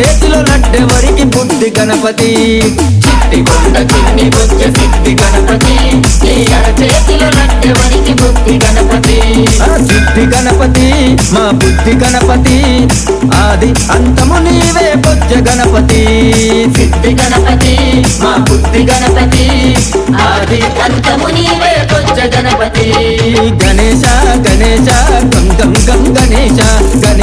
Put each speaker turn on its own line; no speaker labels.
చేతిలో లడ్డెవరికి బుద్ధి గణపతి
చిట్టి కొండ చిన్ని బుద్ధ సిద్ధి గణపతి నీ చేతిలో లడ్డెవరికి బుద్ధి గణపతి
ఆ సిద్ధి గణపతి మా బుద్ధి గణపతి ఆది అంతము నీవే బొజ్జ గణపతి
సిద్ధి గణపతి మా బుద్ధి గణపతి ఆది అంతము నీవే బొజ్జ గణపతి
గణేశ గణేశ గం గం గం గణేశ గణేశ